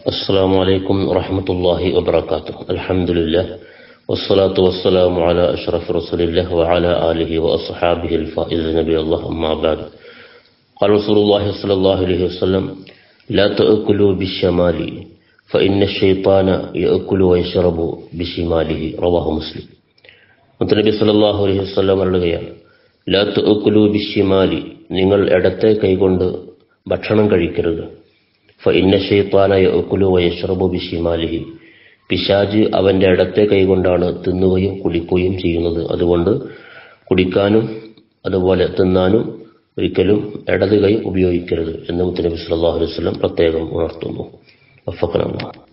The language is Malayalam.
السلام عليكم ورحمة الله وبركاته الحمد لله والصلاة والسلام على أشرف رسول الله وعلى آله وأصحابه الفائز نبي الله أما بعد قال رسول الله صلى الله عليه وسلم لا تأكلوا بالشمال فإن الشيطان يأكل ويشرب بشماله رواه مسلم മുത്തനബി സല്ലല്ലാഹു അലൈഹി വസല്ലം പറയുകയാണ് ലാ തുഅക്കുലു ബിശ്ശിമാലി നിങ്ങൾ ഇടത്തെ കൈകൊണ്ട് ഭക്ഷണം കഴിക്കരുത് ഫ ഇന്ന ഷൈത്താന യഅക്കുലു വയശ്റബു ബിശ്ശിമാലിഹി പിശാജ് അവന്റെ ഇടത്തെ കൈകൊണ്ടാണ് തിന്നുകയും കുടിക്കുകയും ചെയ്യുന്നത് അതുകൊണ്ട് കുടിക്കാനും അതുപോലെ തിന്നാനും ഒരിക്കലും ഇടത് കൈ ഉപയോഗിക്കരുത് എന്ന് മുത്തനബി സല്ലല്ലാഹു അലൈഹി വസല്ലം പ്രത്യേകം ഉണർത്തുന്നു വഫഖന അല്ലാഹ്